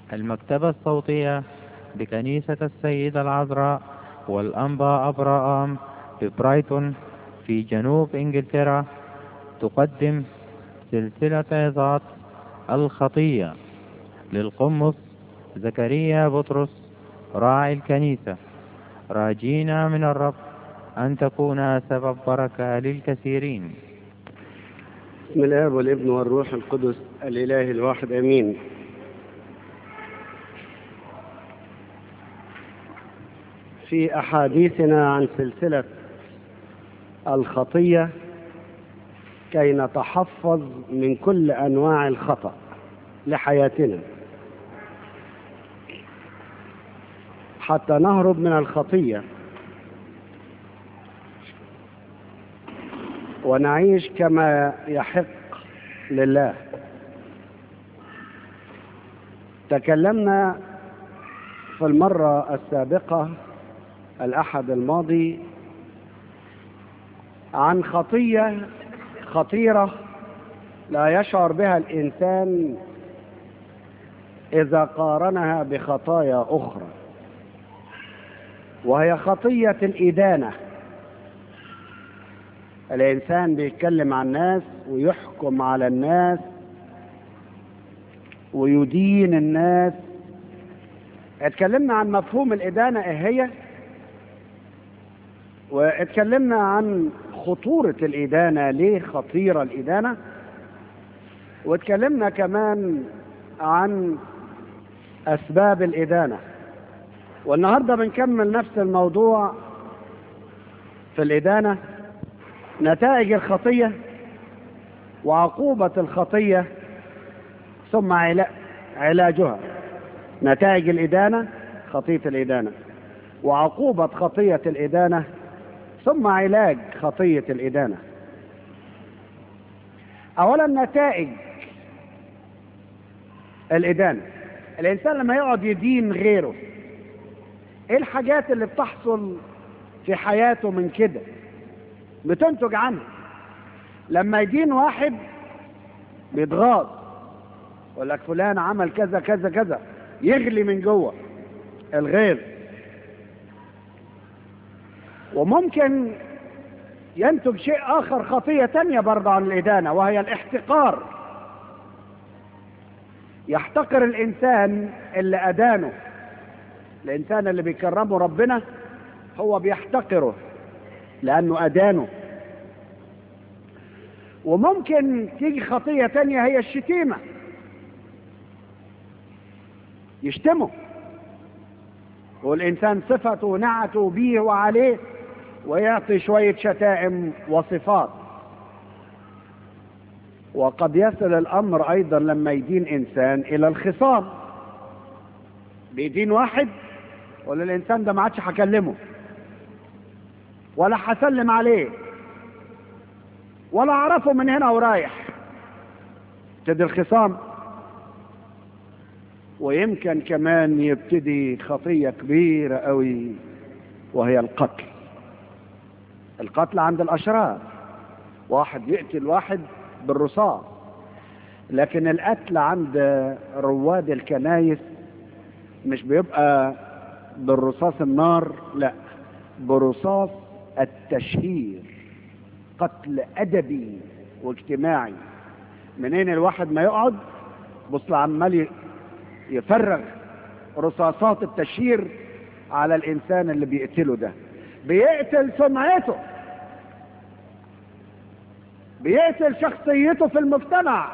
المكتبة الصوتية بكنيسة السيدة العذراء والأنبا أبراهام ببرايتون في جنوب إنجلترا تقدم سلسلة عظات الخطية للقمص زكريا بطرس راعي الكنيسة راجينا من الرب أن تكون سبب بركة للكثيرين بسم الآب والابن والروح القدس الإله الواحد آمين في أحاديثنا عن سلسلة الخطية كي نتحفظ من كل أنواع الخطأ لحياتنا حتى نهرب من الخطية ونعيش كما يحق لله تكلمنا في المرة السابقة الأحد الماضي عن خطية خطيرة لا يشعر بها الإنسان إذا قارنها بخطايا أخرى وهي خطية الإدانة الإنسان بيتكلم عن الناس ويحكم على الناس ويدين الناس اتكلمنا عن مفهوم الإدانة إيه هي واتكلمنا عن خطورة الإدانة ليه خطيرة الإدانة واتكلمنا كمان عن أسباب الإدانة والنهاردة بنكمل نفس الموضوع في الإدانة نتائج الخطية وعقوبة الخطية ثم علاجها نتائج الإدانة خطية الإدانة وعقوبة خطية الإدانة ثم علاج خطية الإدانة أولا نتائج الإدانة الإنسان لما يقعد يدين غيره إيه الحاجات اللي بتحصل في حياته من كده بتنتج عنه لما يدين واحد بيتغاظ يقول لك فلان عمل كذا كذا كذا يغلي من جوه الغيظ وممكن ينتج شيء آخر خطية تانية برضه عن الإدانة وهي الاحتقار يحتقر الإنسان اللي أدانه الإنسان اللي بيكرمه ربنا هو بيحتقره لأنه أدانه وممكن تيجي خطية تانية هي الشتيمة يشتمه والإنسان صفته ونعته بيه وعليه ويعطي شوية شتائم وصفات وقد يصل الأمر أيضا لما يدين إنسان إلى الخصام بيدين واحد ولا الإنسان ده ما عادش هكلمه ولا هسلم عليه ولا أعرفه من هنا ورايح ابتدي الخصام ويمكن كمان يبتدي خطية كبيرة قوي وهي القتل القتل عند الأشرار واحد يقتل واحد بالرصاص لكن القتل عند رواد الكنايس مش بيبقى بالرصاص النار لا برصاص التشهير قتل أدبي واجتماعي منين الواحد ما يقعد بص عمال يفرغ رصاصات التشهير على الإنسان اللي بيقتله ده بيقتل سمعته بيقتل شخصيته في المجتمع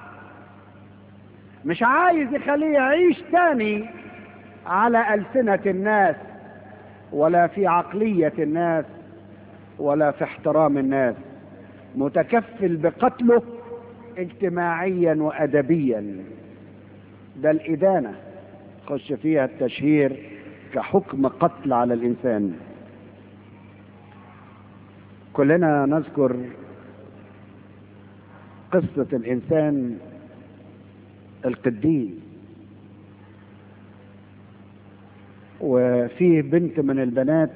مش عايز يخليه يعيش تاني على ألسنة الناس ولا في عقلية الناس ولا في احترام الناس متكفل بقتله اجتماعيا وأدبيا ده الإدانة خش فيها التشهير كحكم قتل على الإنسان كلنا نذكر قصة الإنسان القديس وفيه بنت من البنات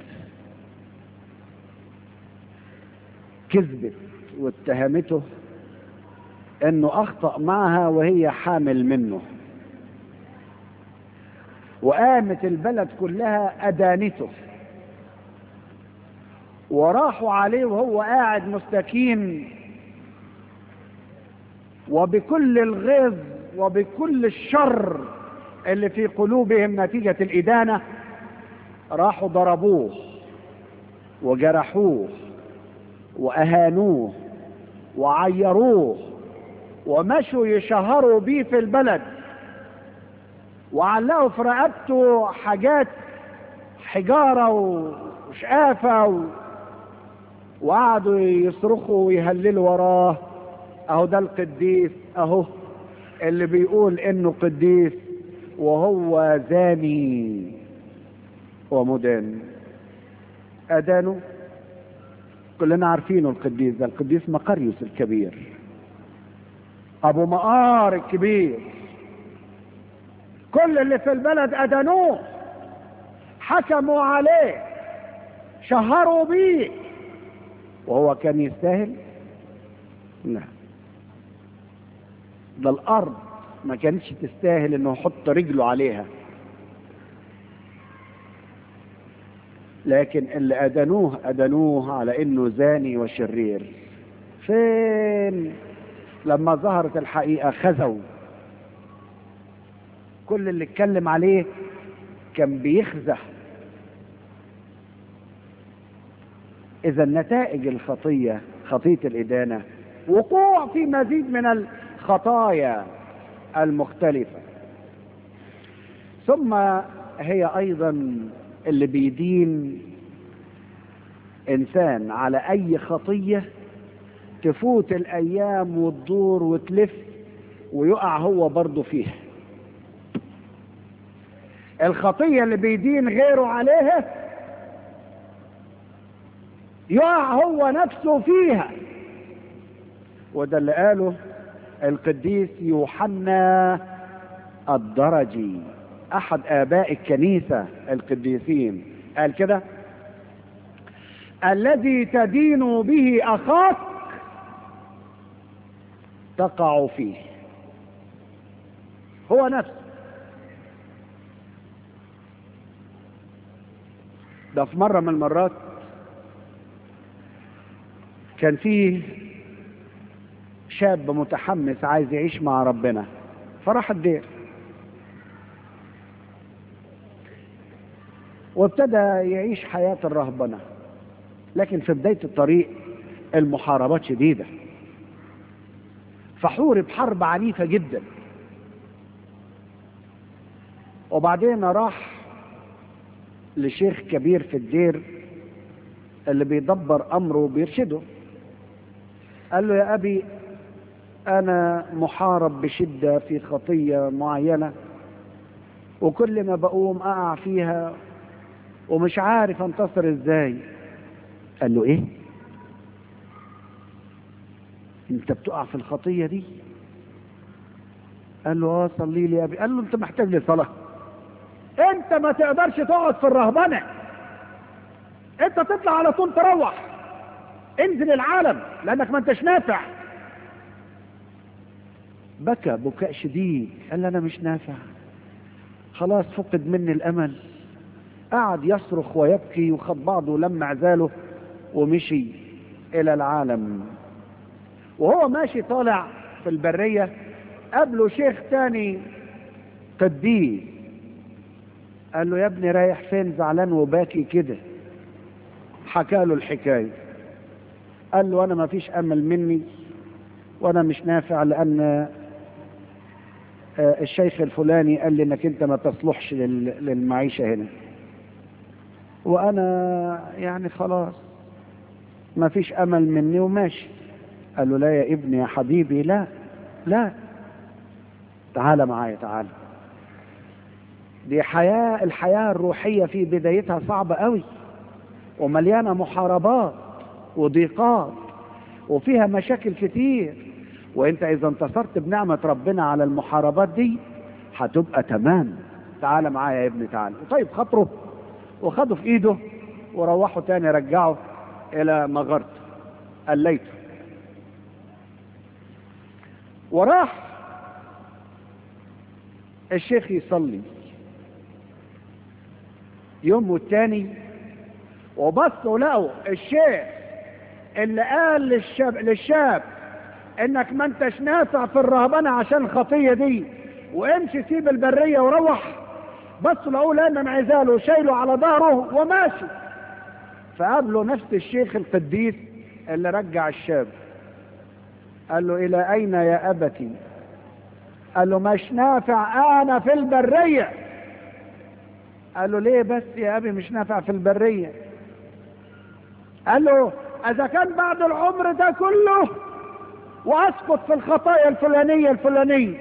كذبت واتهمته انه اخطأ معها وهي حامل منه وقامت البلد كلها أدانته وراحوا عليه وهو قاعد مستكين وبكل الغيظ وبكل الشر اللي في قلوبهم نتيجة الإدانة راحوا ضربوه وجرحوه وأهانوه وعيروه ومشوا يشهروا بيه في البلد وعلقوا في رقبته حاجات حجارة وشقافة و... وقعدوا يصرخوا ويهللوا وراه اهو ده القديس اهو اللي بيقول انه قديس وهو زاني ومدان ادانه كلنا عارفينه القديس ده القديس مقريوس الكبير ابو مقار الكبير كل اللي في البلد ادانوه حكموا عليه شهروا بيه وهو كان يستاهل لا ده الارض ما كانتش تستاهل انه يحط رجله عليها لكن اللي ادانوه ادانوه على انه زاني وشرير فين لما ظهرت الحقيقه خزوا كل اللي اتكلم عليه كان بيخزى اذا نتائج الخطيه خطيه الادانه وقوع في مزيد من الخطايا المختلفه ثم هي ايضا اللي بيدين انسان على اي خطيه تفوت الايام وتدور وتلف ويقع هو برضه فيها الخطيه اللي بيدين غيره عليها يقع هو نفسه فيها وده اللي قاله القديس يوحنا الدرجي احد اباء الكنيسه القديسين قال كده الذي تدين به اخاك تقع فيه هو نفسه ده في مره من المرات كان فيه شاب متحمس عايز يعيش مع ربنا فراح الدير وابتدى يعيش حياة الرهبنة لكن في بداية الطريق المحاربات شديدة فحورب حرب عنيفة جدا وبعدين راح لشيخ كبير في الدير اللي بيدبر امره وبيرشده قال له يا ابي انا محارب بشده في خطيه معينه وكل ما بقوم اقع فيها ومش عارف انتصر ازاي قال له ايه انت بتقع في الخطيه دي قال له اه صلي لي يا ابي قال له انت محتاج لي صلاه انت ما تقدرش تقعد في الرهبنه انت تطلع على طول تروح انزل العالم لانك ما انتش نافع بكى بكاء شديد قال انا مش نافع خلاص فقد مني الامل قعد يصرخ ويبكي وخد بعضه ولم عزاله ومشي الى العالم وهو ماشي طالع في البرية قابله شيخ تاني قديس قال له يا ابني رايح فين زعلان وباكي كده حكى له الحكاية قال له انا ما فيش امل مني وانا مش نافع لان الشيخ الفلاني قال لي انك انت ما تصلحش للمعيشة هنا وانا يعني خلاص ما فيش امل مني وماشي قال له لا يا ابني يا حبيبي لا لا تعال معايا تعال دي حياة الحياة الروحية في بدايتها صعبة قوي ومليانة محاربات وضيقات وفيها مشاكل كتير وانت اذا انتصرت بنعمة ربنا على المحاربات دي هتبقى تمام تعال معايا يا ابني تعال طيب خاطره وخده في ايده وروحوا تاني رجعه الى مغارته قليته وراح الشيخ يصلي يوم والتاني وبصوا لقوا الشيخ اللي قال للشاب للشاب انك ما انتش نافع في الرهبنه عشان الخطيه دي وامشي سيب البريه وروح بصوا لقوه لان انعزاله وشايله على ظهره وماشي فقابله نفس الشيخ القديس اللي رجع الشاب قال له الى اين يا ابتي قال له مش نافع انا في البريه قال له ليه بس يا ابي مش نافع في البريه قال له اذا كان بعد العمر ده كله واسقط في الخطايا الفلانيه الفلانيه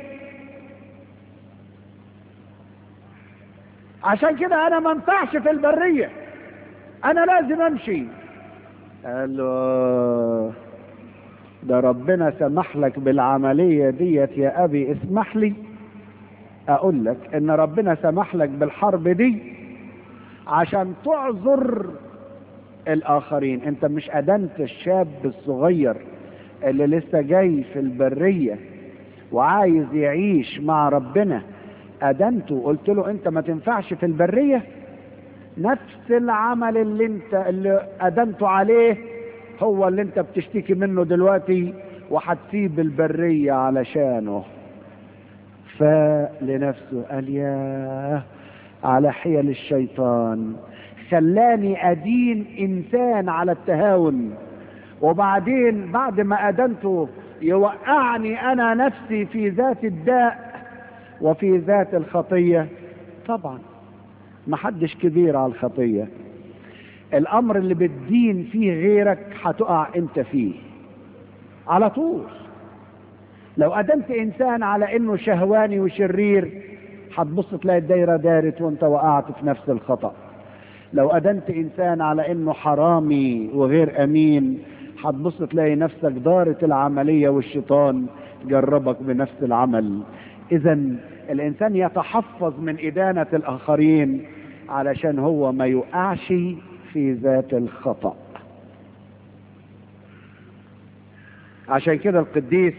عشان كده انا ما انفعش في البريه انا لازم امشي قال له ده ربنا سمح لك بالعمليه ديت يا ابي اسمح لي اقول لك ان ربنا سمح لك بالحرب دي عشان تعذر الاخرين انت مش ادنت الشاب الصغير اللي لسه جاي في البريه وعايز يعيش مع ربنا ادنته قلت له انت ما تنفعش في البريه نفس العمل اللي انت اللي ادنته عليه هو اللي انت بتشتكي منه دلوقتي وهتسيب البريه علشانه فلنفسه قال يا على حيل الشيطان خلاني ادين انسان على التهاون وبعدين بعد ما ادنته يوقعني انا نفسي في ذات الداء وفي ذات الخطيه طبعا ما حدش كبير على الخطيه الامر اللي بتدين فيه غيرك هتقع انت فيه على طول لو ادنت انسان على انه شهواني وشرير هتبص تلاقي الدايره دارت وانت وقعت في نفس الخطا لو ادنت انسان على انه حرامي وغير امين هتبص تلاقي نفسك دارت العمليه والشيطان جربك بنفس العمل اذا الانسان يتحفظ من ادانه الاخرين علشان هو ما يقعش في ذات الخطا عشان كده القديس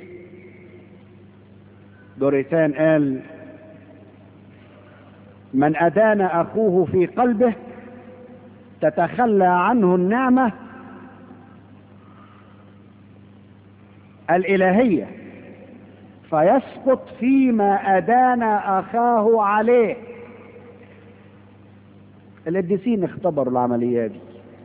دوريتان قال من أدان أخوه في قلبه تتخلى عنه النعمة الإلهية فيسقط فيما أدان أخاه عليه القديسين اختبروا العملية دي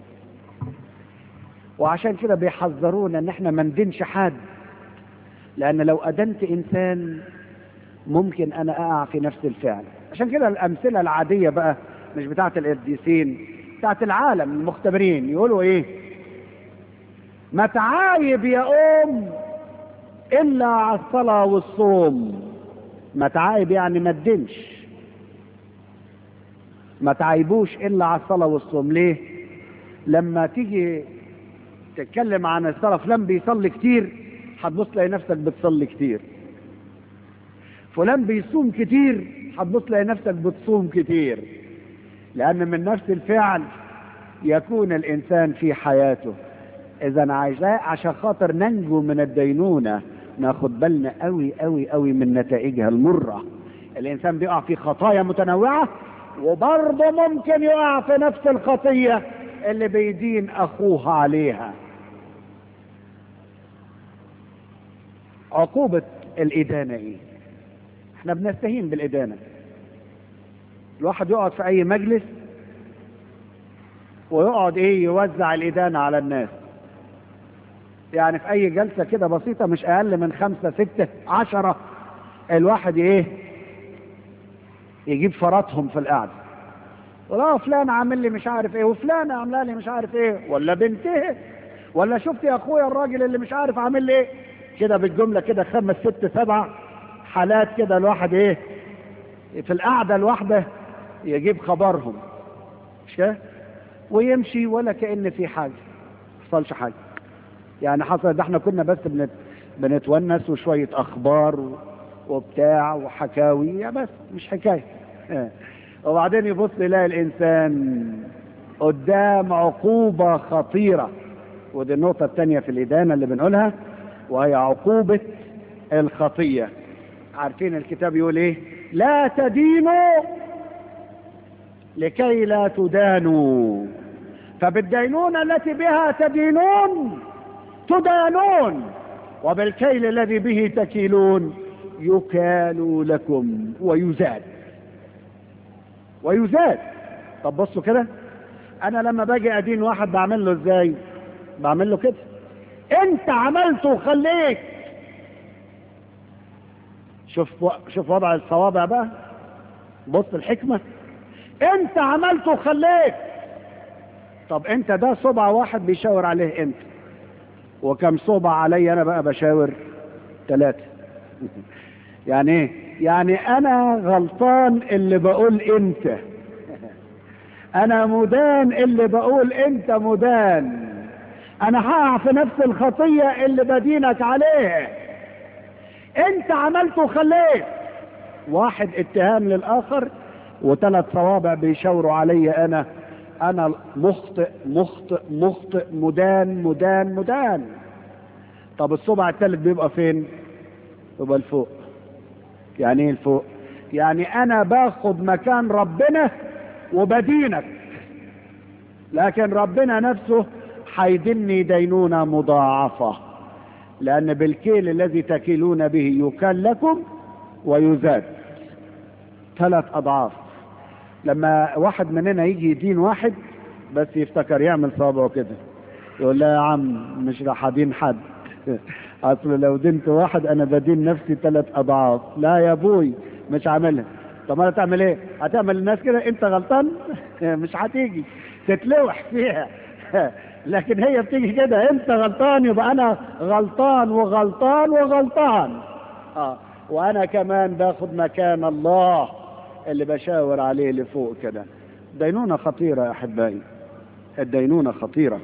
وعشان كده بيحذرونا ان احنا ما ندينش حد لان لو ادنت انسان ممكن انا اقع في نفس الفعل عشان كده الامثله العاديه بقى مش بتاعه القديسين بتاعه العالم المختبرين يقولوا ايه ما تعايب يا ام الا على الصلاه والصوم ما تعايب يعني ما تدنش ما تعايبوش الا على الصلاه والصوم ليه لما تيجي تتكلم عن الصلاه فلان بيصلي كتير هتبص تلاقي نفسك بتصلي كتير فلان بيصوم كتير هتبص تلاقي نفسك بتصوم كتير لان من نفس الفعل يكون الانسان في حياته اذا عشان خاطر ننجو من الدينونه ناخد بالنا قوي قوي قوي من نتائجها المره الانسان بيقع في خطايا متنوعه وبرضه ممكن يقع في نفس الخطيه اللي بيدين اخوه عليها عقوبه الادانه ايه احنا بنستهين بالادانه الواحد يقعد في اي مجلس ويقعد ايه يوزع الادانه على الناس يعني في اي جلسه كده بسيطه مش اقل من خمسه سته عشره الواحد ايه يجيب فراتهم في القعده ولا فلان عامل لي مش عارف ايه وفلانه عامله لي مش عارف ايه ولا بنتها ولا شفت يا اخويا الراجل اللي مش عارف عامل لي ايه كده بالجمله كده خمس ست سبع حالات كده الواحد ايه في القعده الواحده يجيب خبرهم مش كده ويمشي ولا كأن في حاجه ما حصلش حاجه يعني حصل ده احنا كنا بس بنت بنتونس وشويه اخبار و... وبتاع وحكاوي يا بس مش حكايه اه. وبعدين يبص يلاقي الانسان قدام عقوبه خطيره ودي النقطه الثانيه في الادانه اللي بنقولها وهي عقوبه الخطيه عارفين الكتاب يقول ايه لا تدينوا لكي لا تدانوا فبالدينونة التي بها تدينون تدانون وبالكيل الذي به تكيلون يكال لكم ويزاد ويزاد طب بصوا كده انا لما باجي ادين واحد بعمل له ازاي بعمل له كده انت عملته وخليت شوف و... شوف وضع الصوابع بقى بص الحكمة انت عملته وخليت طب انت ده صبع واحد بيشاور عليه انت وكم صبع علي انا بقى بشاور ثلاثة يعني ايه يعني انا غلطان اللي بقول انت انا مدان اللي بقول انت مدان انا هقع في نفس الخطية اللي بدينك عليها انت عملت وخليت واحد اتهام للاخر وثلاث صوابع بيشاوروا علي انا انا مخطئ مخطئ مخطئ مدان مدان مدان طب الصبع الثالث بيبقى فين يبقى الفوق يعني ايه الفوق يعني انا باخد مكان ربنا وبدينك لكن ربنا نفسه هيدني دينونة مضاعفة لأن بالكيل الذي تكيلون به يكال لكم ويزاد ثلاث أضعاف لما واحد مننا يجي يدين واحد بس يفتكر يعمل صابعه كده يقول لا يا عم مش راح ادين حد اصل لو دنت واحد انا بدين نفسي ثلاث اضعاف لا يا ابوي مش عاملها طب انا تعمل ايه هتعمل الناس كده انت غلطان مش هتيجي تتلوح فيها لكن هي بتيجي كده انت غلطان يبقى انا غلطان وغلطان وغلطان اه وانا كمان باخد مكان الله اللي بشاور عليه لفوق كده دينونة خطيرة يا احبائي الدينونة خطيرة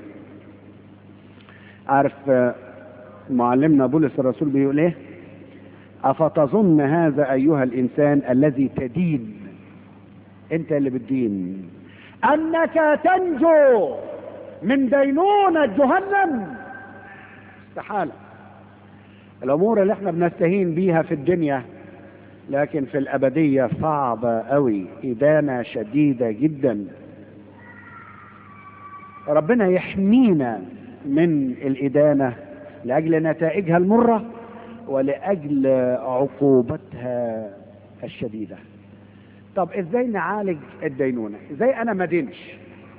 عارف معلمنا بولس الرسول بيقول ايه افتظن هذا ايها الانسان الذي تدين انت اللي بتدين انك تنجو من دينونة جهنم استحالة الامور اللي احنا بنستهين بيها في الدنيا لكن في الابدية صعبة قوي ادانة شديدة جدا ربنا يحمينا من الادانة لاجل نتائجها المرة ولاجل عقوبتها الشديدة طب ازاي نعالج الدينونة ازاي انا ما دينش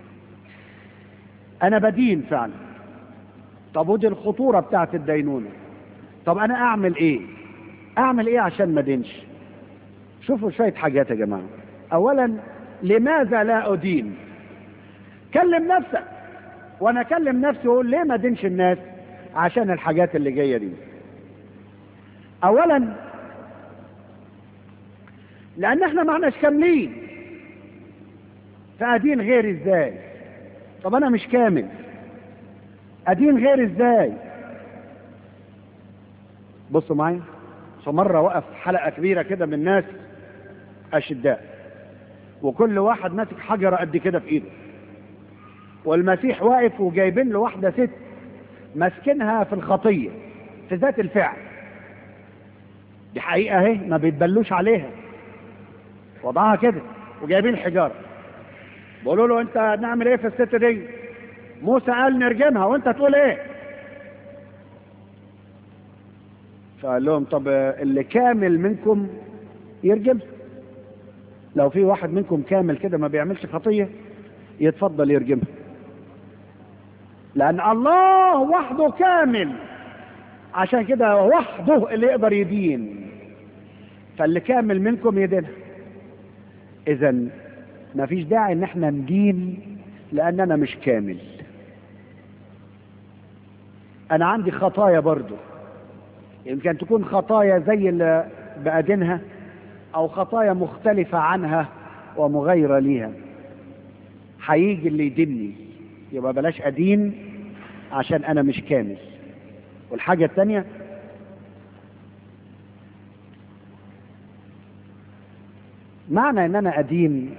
انا بدين فعلا طب ودي الخطورة بتاعت الدينونة طب انا اعمل ايه اعمل ايه عشان ما دينش شوفوا شوية حاجات يا جماعة اولا لماذا لا ادين كلم نفسك وانا اكلم نفسي واقول ليه ما دينش الناس عشان الحاجات اللي جاية دي اولا لان احنا ما احناش كاملين فادين غير ازاي طب انا مش كامل ادين غير ازاي بصوا معايا فمرة وقف حلقة كبيرة كده من ناس أشداء وكل واحد ماسك حجرة قد كده في إيده والمسيح واقف وجايبين له واحدة ست ماسكينها في الخطية في ذات الفعل دي حقيقة اهي ما بيتبلوش عليها وضعها كده وجايبين حجارة بيقولوا له انت نعمل ايه في الست دي موسى قال نرجمها وانت تقول ايه فقال لهم طب اللي كامل منكم يرجم لو في واحد منكم كامل كده ما بيعملش خطية يتفضل يرجمها لأن الله وحده كامل عشان كده وحده اللي يقدر يدين فاللي كامل منكم يدينها إذا ما فيش داعي إن احنا ندين لأننا مش كامل أنا عندي خطايا برضو يمكن تكون خطايا زي اللي بأدينها أو خطايا مختلفة عنها ومغايرة ليها هيجي اللي يديني يبقى بلاش أدين عشان أنا مش كامل والحاجة الثانية معنى ان انا ادين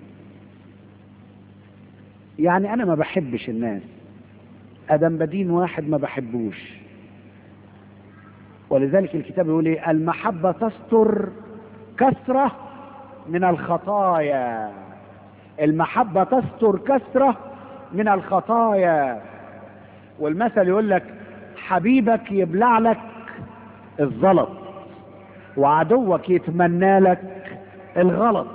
يعني انا ما بحبش الناس ادم بدين واحد ما بحبوش ولذلك الكتاب يقول ايه المحبة تستر كثرة من الخطايا المحبة تستر كثرة من الخطايا والمثل يقول لك حبيبك يبلع لك الزلط وعدوك يتمنى لك الغلط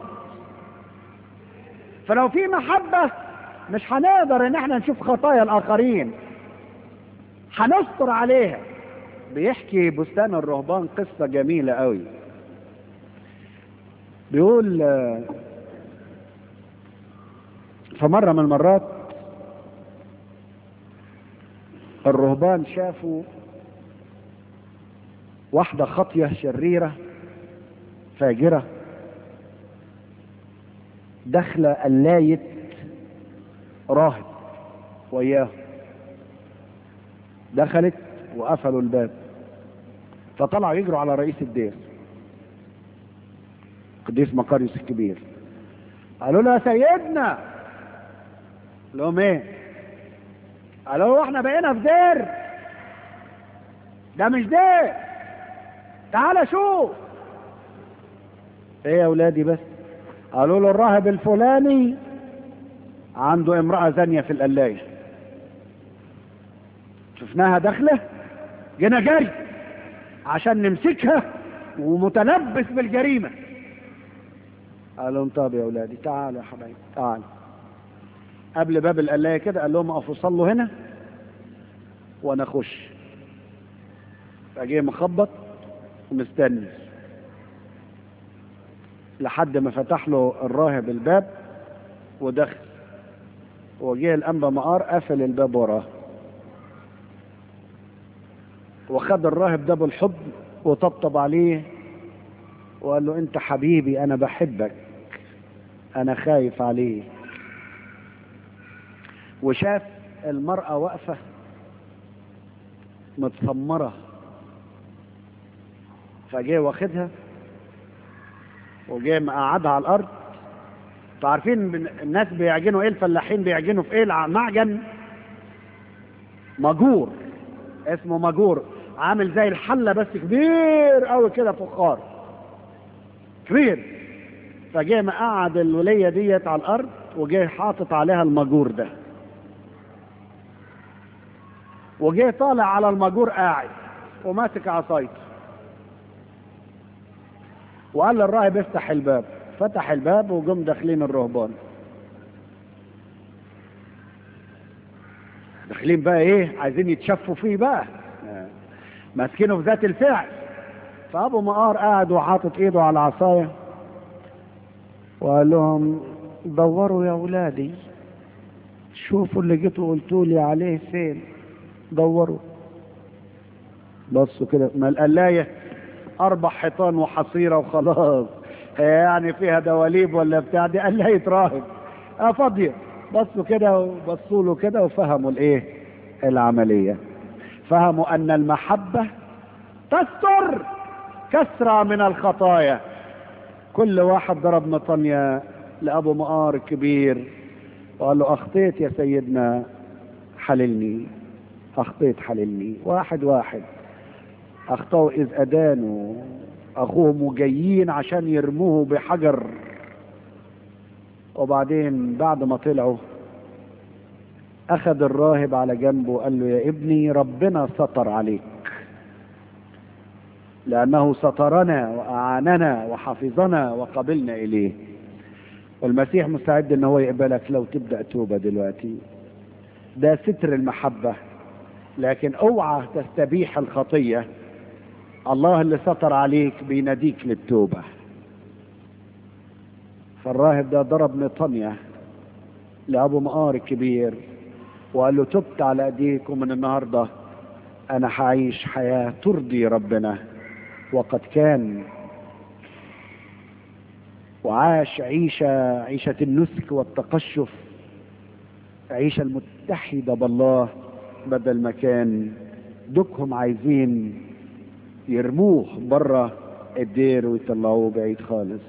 فلو في محبة مش هنقدر ان احنا نشوف خطايا الاخرين هنستر عليها بيحكي بستان الرهبان قصة جميلة قوي بيقول آه، في مرة من المرات الرهبان شافوا واحدة خطية شريرة فاجرة داخلة قلاية راهب وياه دخلت وقفلوا الباب فطلعوا يجروا على رئيس الدير قديس مقاريوس الكبير قالوا له يا سيدنا قال لهم ايه قالوا له احنا بقينا في دير ده مش دير تعال شوف ايه يا اولادي بس قالوا له الراهب الفلاني عنده امرأة زانية في القلاية شفناها داخلة جينا جري عشان نمسكها ومتلبس بالجريمة قال لهم طب يا اولادي تعالوا يا حبايبي تعالوا قبل باب القلاية كده قال لهم اقفوا صلوا هنا وانا اخش فجه مخبط ومستني لحد ما فتح له الراهب الباب ودخل وجه الانبا مقار قفل الباب وراه وخد الراهب ده بالحضن وطبطب عليه وقال له انت حبيبي انا بحبك انا خايف عليك وشاف المرأة واقفة متسمرة فجه واخدها وجه مقعدها على الارض انتوا عارفين بن- الناس بيعجنوا ايه الفلاحين بيعجنوا في ايه الع- معجن مجور اسمه مجور عامل زي الحلة بس كبير قوي كده فخار كبير فجه مقعد الولية ديت على الارض وجه حاطط عليها المجور ده وجه طالع على المجور قاعد وماسك عصايته وقال للراهب افتح الباب فتح الباب وجم داخلين الرهبان داخلين بقى ايه عايزين يتشفوا فيه بقى آه. ماسكينه في ذات الفعل فابو مقار قاعد وحاطط ايده على العصايه وقال لهم دوروا يا اولادي شوفوا اللي جيتوا قلتوا لي عليه فين دوروا بصوا كده ما القلايه اربع حيطان وحصيره وخلاص هي يعني فيها دواليب ولا بتاع دي قلايه راهب اه فاضيه بصوا كده وبصوا له كده وفهموا الايه العمليه فهموا ان المحبه تستر كثره من الخطايا كل واحد ضرب مطنية لأبو مقار الكبير وقال له أخطيت يا سيدنا حللني أخطيت حللني واحد واحد أخطأوا إذ أدانوا أخوهم جايين عشان يرموه بحجر وبعدين بعد ما طلعوا أخذ الراهب على جنبه وقال له يا ابني ربنا ستر عليك لأنه سترنا وأعاننا وحفظنا وقبلنا إليه والمسيح مستعد ان هو يقبلك لو تبدأ توبة دلوقتي ده ستر المحبة لكن اوعى تستبيح الخطية الله اللي ستر عليك بيناديك للتوبة فالراهب ده ضرب مطنية لأبو مقار الكبير وقال له تبت على ايديك ومن النهاردة انا هعيش حياة ترضي ربنا وقد كان وعاش عيشة عيشة النسك والتقشف عيشة المتحدة بالله بدل ما كان دوكهم عايزين يرموه بره الدير ويطلعوه بعيد خالص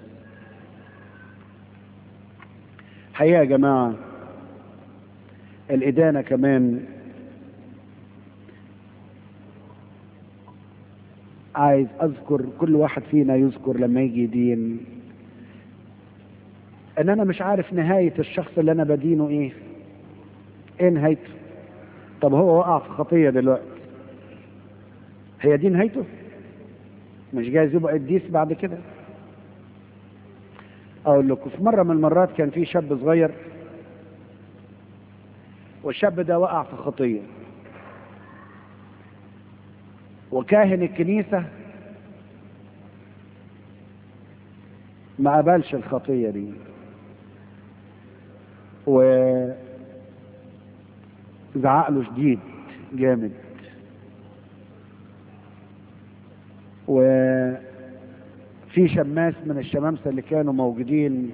حقيقة يا جماعة الإدانة كمان عايز أذكر كل واحد فينا يذكر لما يجي يدين ان انا مش عارف نهاية الشخص اللي انا بدينه ايه ايه نهايته طب هو وقع في خطية دلوقتي هي دي نهايته مش جايز يبقى قديس بعد كده اقول لكم في مرة من المرات كان في شاب صغير والشاب ده وقع في خطية وكاهن الكنيسة ما قبلش الخطية دي و زعق له شديد جامد وفي شماس من الشمامسة اللي كانوا موجودين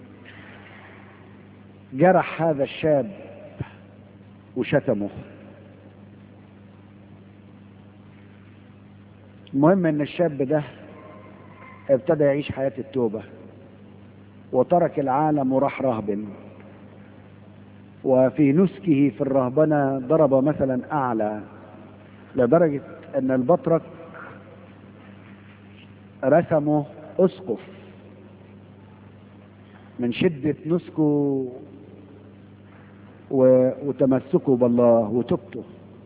جرح هذا الشاب وشتمه المهم ان الشاب ده ابتدى يعيش حياة التوبة وترك العالم وراح راهبن وفي نسكه في الرهبنة ضرب مثلا أعلى لدرجة أن البطرك رسمه أسقف من شدة نسكه و... وتمسكه بالله وتوبته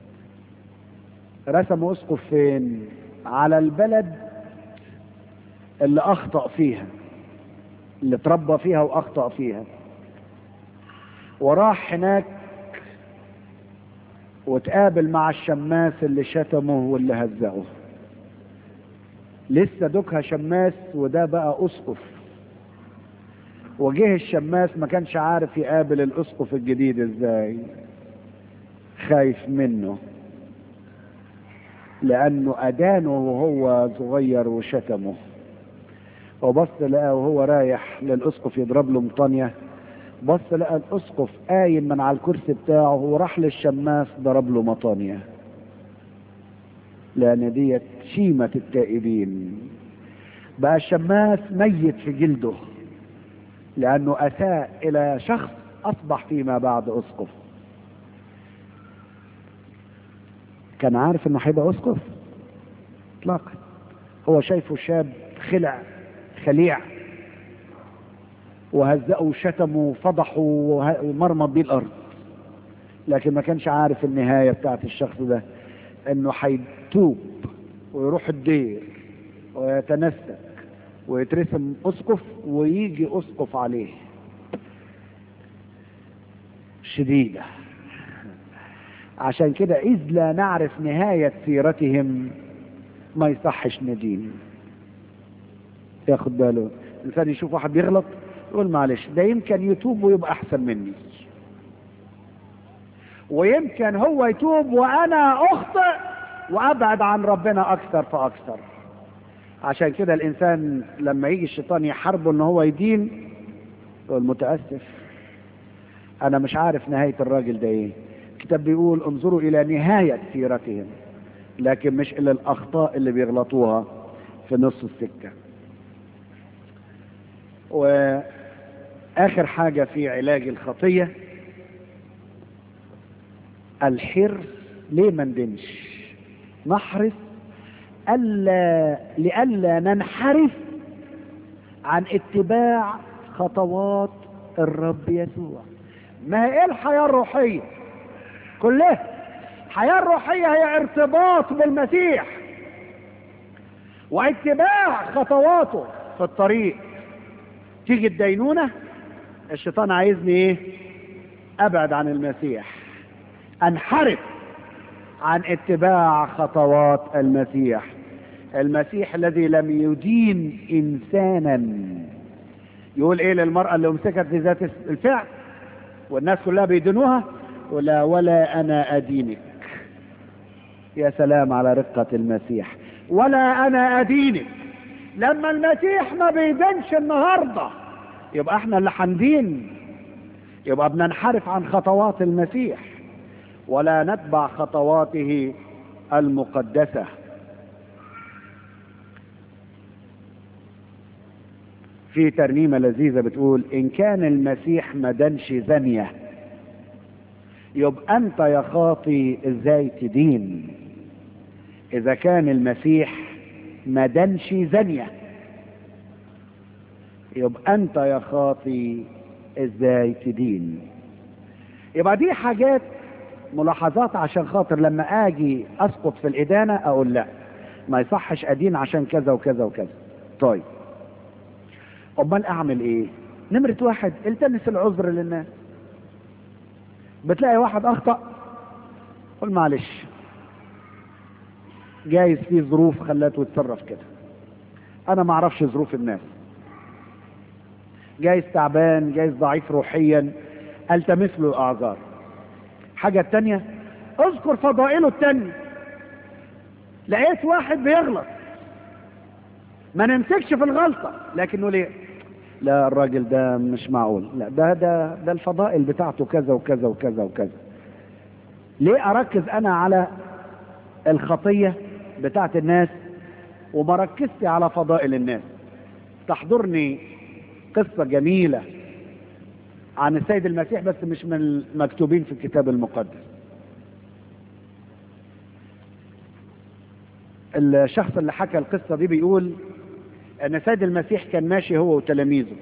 رسمه أسقف فين على البلد اللي أخطأ فيها اللي تربى فيها وأخطأ فيها وراح هناك وتقابل مع الشماس اللي شتمه واللي هزقه لسه دوكها شماس وده بقى اسقف وجه الشماس ما كانش عارف يقابل الاسقف الجديد ازاي خايف منه لانه ادانه وهو صغير وشتمه وبص لقى وهو رايح للاسقف يضرب له مطانيه بص لقى الاسقف قايم من على الكرسي بتاعه وراح للشماس ضرب له مطانيه لان ديت شيمة التائبين بقى الشماس ميت في جلده لانه اساء الى شخص اصبح فيما بعد اسقف كان عارف انه هيبقى اسقف اطلاقا هو شايفه شاب خلع خليع وهزقه وشتمه وفضحه ومرمط بيه الارض لكن ما كانش عارف النهاية بتاعت الشخص ده انه هيتوب ويروح الدير ويتنسك ويترسم اسقف ويجي اسقف عليه شديدة عشان كده اذ لا نعرف نهاية سيرتهم ما يصحش ندين ياخد باله الانسان يشوف واحد بيغلط يقول معلش ده يمكن يتوب ويبقى احسن مني ويمكن هو يتوب وانا اخطئ وابعد عن ربنا اكثر فاكثر عشان كده الانسان لما يجي الشيطان يحاربه ان هو يدين يقول متاسف انا مش عارف نهايه الراجل ده ايه الكتاب بيقول انظروا الى نهايه سيرتهم لكن مش الى الاخطاء اللي بيغلطوها في نص السكه واخر حاجه في علاج الخطيه الحرص ليه ما ندمش نحرص ألا لئلا ننحرف عن اتباع خطوات الرب يسوع ما هي ايه الحياة الروحية كلها الحياة الروحية هي ارتباط بالمسيح واتباع خطواته في الطريق تيجي الدينونة الشيطان عايزني ايه ابعد عن المسيح انحرف عن اتباع خطوات المسيح المسيح الذي لم يدين انسانا يقول ايه للمرأة اللي امسكت في ذات الفعل والناس كلها بيدينوها ولا ولا انا ادينك يا سلام على رقة المسيح ولا انا ادينك لما المسيح ما بيدينش النهاردة يبقى احنا اللي حندين يبقى بننحرف عن خطوات المسيح ولا نتبع خطواته المقدسة في ترنيمة لذيذة بتقول إن كان المسيح ما دانش زانية يبقى أنت يا خاطي إزاي تدين إذا كان المسيح ما دانش زانية يبقى انت يا خاطي ازاي تدين يبقى دي حاجات ملاحظات عشان خاطر لما اجي اسقط في الادانه اقول لا ما يصحش ادين عشان كذا وكذا وكذا طيب امال اعمل ايه نمرة واحد التمس العذر للناس بتلاقي واحد اخطأ قول معلش جايز في ظروف خلاته يتصرف كده انا ما اعرفش ظروف الناس جايز تعبان جايز ضعيف روحيا التمس له الاعذار حاجة تانية اذكر فضائله التانية لقيت واحد بيغلط ما نمسكش في الغلطة لكن نقول ايه لا الراجل ده مش معقول لا ده ده ده الفضائل بتاعته كذا وكذا وكذا وكذا ليه اركز انا على الخطية بتاعت الناس وما ركزت على فضائل الناس تحضرني قصة جميلة عن السيد المسيح بس مش من المكتوبين في الكتاب المقدس الشخص اللي حكى القصة دي بيقول ان السيد المسيح كان ماشي هو وتلاميذه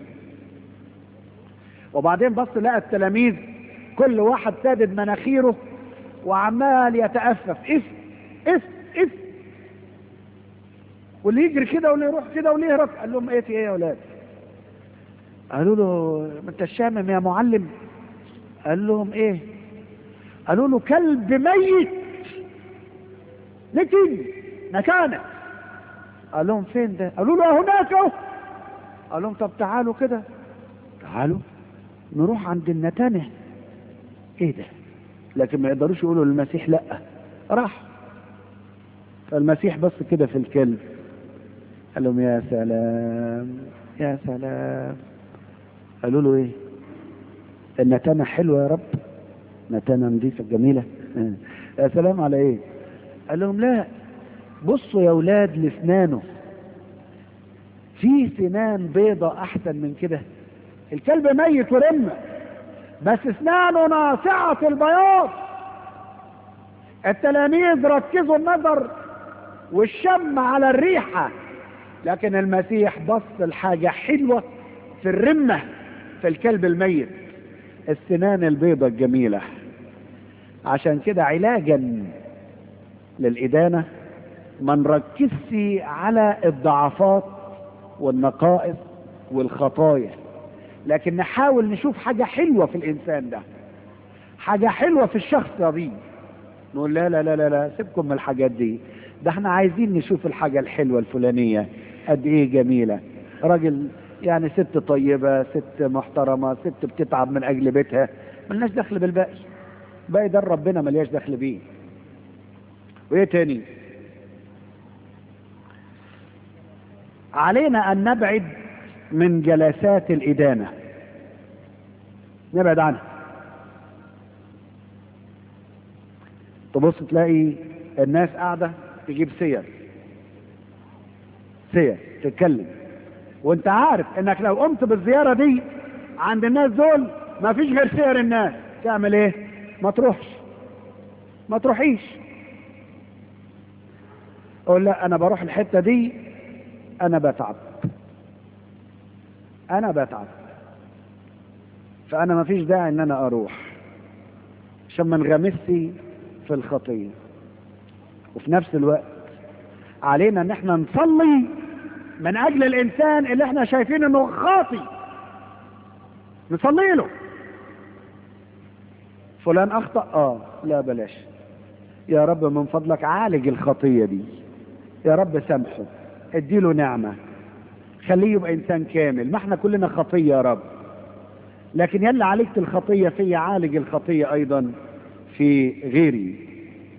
وبعدين بص لقى التلاميذ كل واحد سادد مناخيره وعمال يتأفف اف اف اف واللي يجري كده واللي يروح كده واللي يهرب قال لهم ايه في ايه يا ولاد قالوا له ما انت شامم يا معلم قال لهم ايه قالوا له كلب ميت نتن مكانك قال لهم فين ده قالوا له هناك اهو قال لهم طب تعالوا كده تعالوا نروح عند النتانة ايه ده لكن ما يقدروش يقولوا للمسيح لا راح فالمسيح بص كده في الكلب قال لهم يا سلام يا سلام قالوا له ايه النتانة حلوة يا رب نتانة نظيفة جميلة يا سلام على ايه قال لهم لا بصوا يا ولاد لسنانه في سنان بيضة احسن من كده الكلب ميت ورمة بس اسنانه ناصعة البياض التلاميذ ركزوا النظر والشم على الريحة لكن المسيح بص الحاجة حلوة في الرمة في الكلب الميت السنان البيضة الجميلة عشان كده علاجا للإدانة ما نركزش على الضعفات والنقائص والخطايا لكن نحاول نشوف حاجة حلوة في الإنسان ده حاجة حلوة في الشخص دي نقول لا لا لا لا, لا سيبكم من الحاجات دي ده احنا عايزين نشوف الحاجة الحلوة الفلانية قد ايه جميلة راجل يعني ست طيبة ست محترمة ست بتتعب من اجل بيتها ملناش دخل بالباقي باقي ده ربنا ملياش دخل بيه وايه تاني علينا ان نبعد من جلسات الادانة نبعد عنها تبص تلاقي الناس قاعدة تجيب سير سير تتكلم وانت عارف انك لو قمت بالزيارة دي عند الناس دول ما فيش غير سير الناس تعمل ايه ما تروحش ما تروحيش اقول لا انا بروح الحتة دي انا بتعب انا بتعب فانا ما فيش داعي ان انا اروح عشان ما انغمسش في الخطية وفي نفس الوقت علينا ان احنا نصلي من اجل الانسان اللي احنا شايفين انه خاطي نصلي له فلان اخطأ اه لا بلاش يا رب من فضلك عالج الخطية دي يا رب سامحه اديله نعمة خليه يبقى انسان كامل ما احنا كلنا خطية يا رب لكن يلا عالجت الخطية في عالج الخطية ايضا في غيري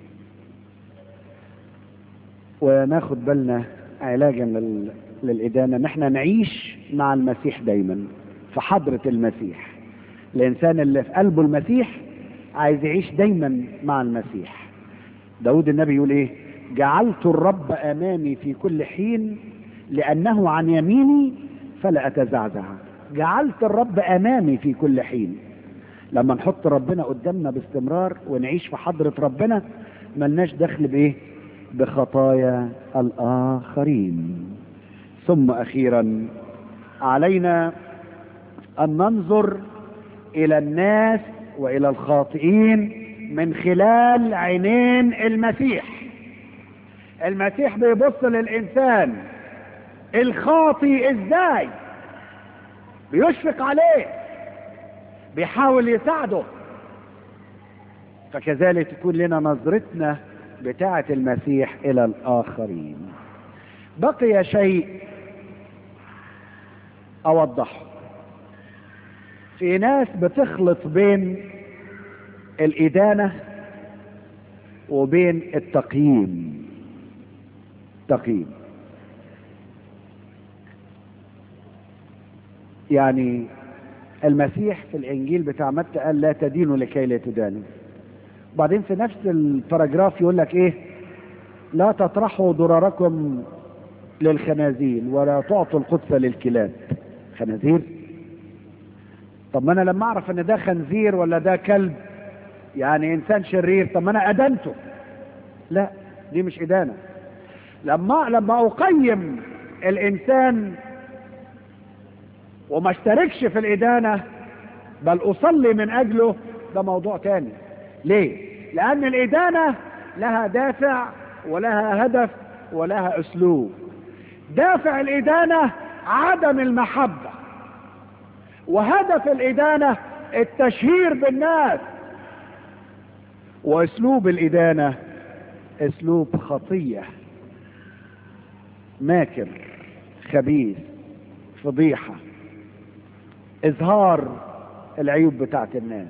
وناخد بالنا علاجا لل... للإدانة ان احنا نعيش مع المسيح دايما في حضرة المسيح الإنسان اللي في قلبه المسيح عايز يعيش دايما مع المسيح داود النبي يقول ايه جعلت الرب أمامي في كل حين لأنه عن يميني فلا أتزعزع جعلت الرب أمامي في كل حين لما نحط ربنا قدامنا باستمرار ونعيش في حضرة ربنا ملناش دخل بإيه بخطايا الآخرين ثم أخيرا علينا ان ننظر الى الناس والى الخاطئين من خلال عينين المسيح المسيح بيبص للانسان الخاطي ازاي بيشفق عليه بيحاول يساعده فكذلك تكون لنا نظرتنا بتاعة المسيح إلى الآخرين بقي شيء أوضحه في ناس بتخلط بين الإدانة وبين التقييم تقييم يعني المسيح في الإنجيل بتاع متى قال لا تدينوا لكي لا تدانوا وبعدين في نفس الباراجراف يقول لك ايه لا تطرحوا ضرركم للخنازير ولا تعطوا القدس للكلاب خنازير طب ما انا لما اعرف ان ده خنزير ولا ده كلب يعني انسان شرير طب ما انا ادنته لا دي مش ادانه لما لما اقيم الانسان وما اشتركش في الادانه بل اصلي من اجله ده موضوع تاني ليه لان الادانه لها دافع ولها هدف ولها اسلوب دافع الادانه عدم المحبه وهدف الادانه التشهير بالناس واسلوب الادانه اسلوب خطيه ماكر خبيث فضيحه اظهار العيوب بتاعت الناس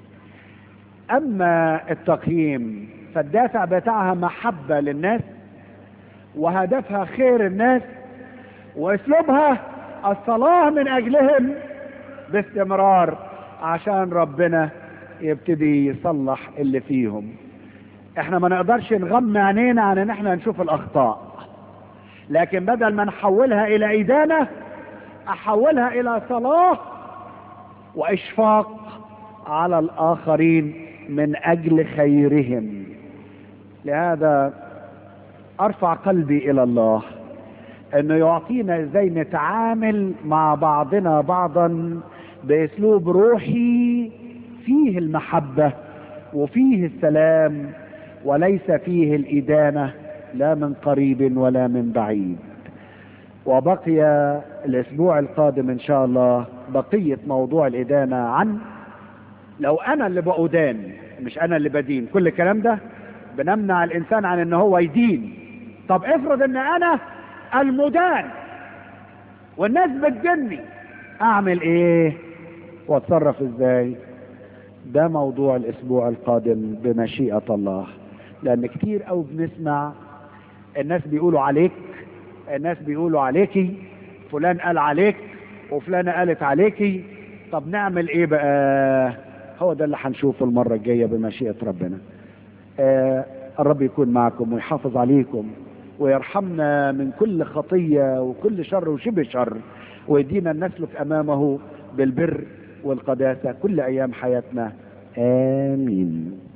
اما التقييم فالدافع بتاعها محبة للناس وهدفها خير الناس واسلوبها الصلاة من اجلهم باستمرار عشان ربنا يبتدي يصلح اللي فيهم احنا ما نقدرش نغمى عينينا عن ان احنا نشوف الاخطاء لكن بدل ما نحولها الى ادانة احولها الى صلاة واشفاق على الاخرين من اجل خيرهم لهذا ارفع قلبي الى الله انه يعطينا ازاي نتعامل مع بعضنا بعضا باسلوب روحي فيه المحبة وفيه السلام وليس فيه الادانة لا من قريب ولا من بعيد وبقي الاسبوع القادم ان شاء الله بقية موضوع الادانة عن لو انا اللي بأدان مش انا اللي بدين كل الكلام ده بنمنع الانسان عن ان هو يدين طب افرض ان انا المدان والناس بتدني اعمل ايه واتصرف ازاي ده موضوع الاسبوع القادم بمشيئة الله لان كتير او بنسمع الناس بيقولوا عليك الناس بيقولوا عليكي فلان قال عليك وفلانة قالت عليكي طب نعمل ايه بقى هو ده اللي هنشوفه المرة الجاية بمشيئة ربنا آه الرب يكون معكم ويحافظ عليكم ويرحمنا من كل خطية وكل شر وشبه شر ويدينا أن نسلك أمامه بالبر والقداسة كل أيام حياتنا آمين